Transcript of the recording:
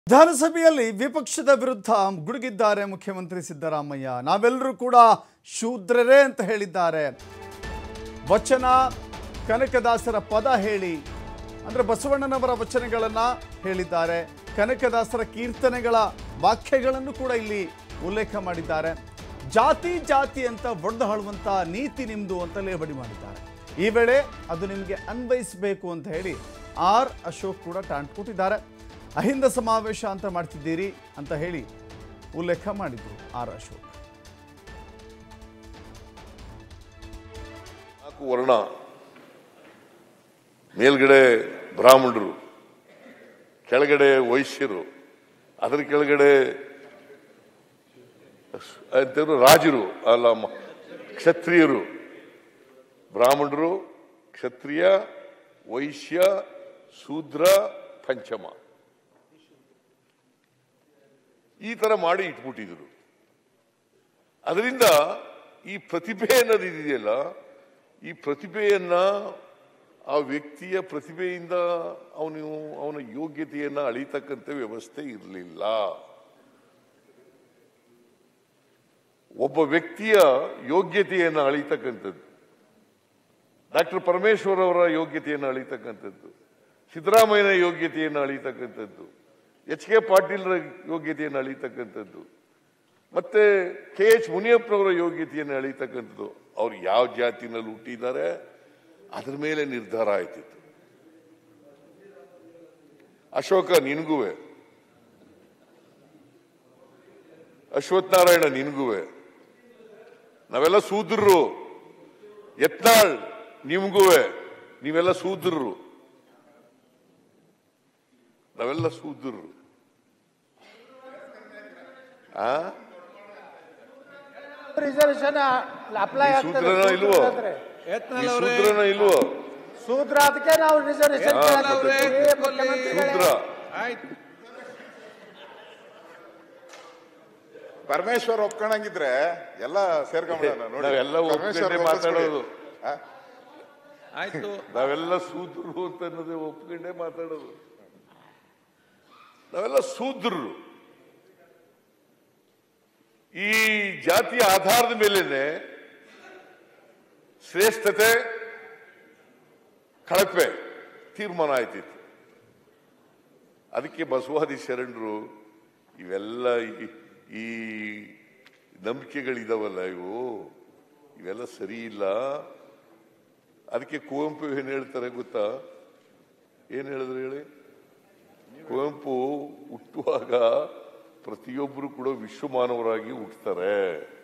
ವಿಧಾನಸಭೆಯಲ್ಲಿ ವಿಪಕ್ಷದ ವಿರುದ್ಧ ಗುಡುಗಿದ್ದಾರೆ ಮುಖ್ಯಮಂತ್ರಿ ಸಿದ್ದರಾಮಯ್ಯ ನಾವೆಲ್ಲರೂ ಕೂಡ ಶೂದ್ರರೇ ಅಂತ ಹೇಳಿದ್ದಾರೆ ವಚನ ಕನಕದಾಸರ ಪದ ಹೇಳಿ ಅಂದರೆ ಬಸವಣ್ಣನವರ ವಚನಗಳನ್ನು ಹೇಳಿದ್ದಾರೆ ಕನಕದಾಸರ ಕೀರ್ತನೆಗಳ ವಾಕ್ಯಗಳನ್ನು ಕೂಡ ಇಲ್ಲಿ ಉಲ್ಲೇಖ ಮಾಡಿದ್ದಾರೆ ಜಾತಿ ಜಾತಿ ಅಂತ ಒಡೆದು ಹಾಳುವಂಥ ನೀತಿ ನಿಮ್ಮದು ಅಂತ ಲೇವಡಿ ಮಾಡಿದ್ದಾರೆ ಈ ವೇಳೆ ಅದು ನಿಮಗೆ ಅನ್ವಯಿಸಬೇಕು ಅಂತ ಹೇಳಿ ಆರ್ ಅಶೋಕ್ ಕೂಡ ಟಾಂಟ್ ಕೊಟ್ಟಿದ್ದಾರೆ ಅಹಿಂದ ಸಮಾವೇಶ ಅಂತ ಮಾಡ್ತಿದ್ದೀರಿ ಅಂತ ಹೇಳಿ ಉಲ್ಲೇಖ ಮಾಡಿದ್ರು ಆರ್ ಅಶೋಕ್ ನಾಲ್ಕು ವರ್ಣ ಮೇಲ್ಗಡೆ ಬ್ರಾಹ್ಮಣರು ಕೆಳಗಡೆ ವೈಶ್ಯರು ಅದರ ಕೆಳಗಡೆ ಅಂತೇನು ರಾಜರು ಅಲ್ಲ ಮ- ಕ್ಷತ್ರಿಯರು ಬ್ರಾಹ್ಮಣರು ಕ್ಷತ್ರಿಯ ವೈಶ್ಯ ಶೂದ್ರ ಪಂಚಮ ಈ ತರ ಮಾಡಿ ಇಟ್ಬಿಟ್ಟಿದ್ರು ಅದರಿಂದ ಈ ಪ್ರತಿಭೆ ಅನ್ನೋದು ಇದೆಯಲ್ಲ ಈ ಪ್ರತಿಭೆಯನ್ನ ಆ ವ್ಯಕ್ತಿಯ ಪ್ರತಿಭೆಯಿಂದ ಅವನು ಅವನ ಯೋಗ್ಯತೆಯನ್ನ ಅಳಿತಕ್ಕಂಥ ವ್ಯವಸ್ಥೆ ಇರಲಿಲ್ಲ ಒಬ್ಬ ವ್ಯಕ್ತಿಯ ಯೋಗ್ಯತೆಯನ್ನು ಅಳಿತಕ್ಕಂಥದ್ದು ಡಾಕ್ಟರ್ ಪರಮೇಶ್ವರ್ ಅವರ ಯೋಗ್ಯತೆಯನ್ನು ಅಳಿತಕ್ಕಂಥದ್ದು ಸಿದ್ದರಾಮಯ್ಯನ ಯೋಗ್ಯತೆಯನ್ನು ಅಳಿತಕ್ಕಂಥದ್ದು ಎಚ್ ಕೆ ಪಾಟೀಲ್ರ ಯೋಗ್ಯತೆಯನ್ನು ಅಳಿತಕ್ಕಂಥದ್ದು ಮತ್ತೆ ಕೆ ಎಚ್ ಮುನಿಯಪ್ಪನವರ ಯೋಗ್ಯತೆಯನ್ನು ಅಳಿತಕ್ಕಂಥದ್ದು ಅವ್ರು ಯಾವ ಜಾತಿನಲ್ಲಿ ಹುಟ್ಟಿದ್ದಾರೆ ಅದ್ರ ಮೇಲೆ ನಿರ್ಧಾರ ಆಯ್ತಿತ್ತು ಅಶೋಕ ನಿನ್ಗುವೆ ಅಶ್ವಥ್ ನಾರಾಯಣ ನಿನ್ಗುವೆ ನಾವೆಲ್ಲ ಸೂದ್ರರು ಯತ್ನಾಳ್ ನಿಮ್ಗುವೆ ನೀವೆಲ್ಲ ಸೂದ್ರರು ನಾವೆಲ್ಲ ಸೂದ್ರರು ಆ ರಿಸರ್ವೇಶನ್ ಅಪ್ಲೈ ಈ ಸೂತ್ರನ ಇಲ್ವೋ ಈ ಸೂತ್ರನ ಇಲ್ವೋ ಸೂತ್ರ ಅದಕ್ಕೆ ನಾವು ರಿಸರ್ವೇಶನ್ ಹಾ, ಸೂತ್ರ ಪರಮೇಶ್ವರ್ ಒಪ್ಕೊಂಡಂಗಿದ್ರೆ ಎಲ್ಲ ಸೇರ್ಕೊಂಡ್ಬಿಡೋಣ ನೋಡಿ ನಾವೆಲ್ಲ ಪರಮೇಶ್ವರ್ ಒಪ್ಕೊಂಡೇ ಮಾತಾಡೋದು ಆ? ಆಯ್ತು ನಾವೆಲ್ಲ ಸೂದ್ರರು ಅಂತ ಅನ್ನೋದೇ ಒಪ್ಕೊಂಡೇ ಮಾತಾಡೋದು ನಾವೆಲ್ಲ ಸೂದ್ರರು ಈ ಜಾತಿಯ ಆಧಾರದ ಮೇಲೇನೆ ಶ್ರೇಷ್ಠತೆ ಕಳಪೆ ತೀರ್ಮಾನ ಆಯ್ತಿತ್ತು ಅದಕ್ಕೆ ಬಸವಾದಿ ಶರಣರು ಇವೆಲ್ಲ ಈ- ಈ ನಂಬಿಕೆಗಳಿದಾವಲ್ಲ ಇವು ಇವೆಲ್ಲ ಸರಿ ಇಲ್ಲ ಅದಕ್ಕೆ ಕುವೆಂಪು ಏನ್ ಹೇಳ್ತಾರೆ ಗೊತ್ತಾ ಏನ್ ಹೇಳಿದ್ರು ಹೇಳಿ ಕುವೆಂಪು ಹುಟ್ಟುವಾಗ ಪ್ರತಿಯೊಬ್ಬರು ಕೂಡ ವಿಶ್ವಮಾನವರಾಗಿ ಹುಟ್ಟುತ್ತಾರೆ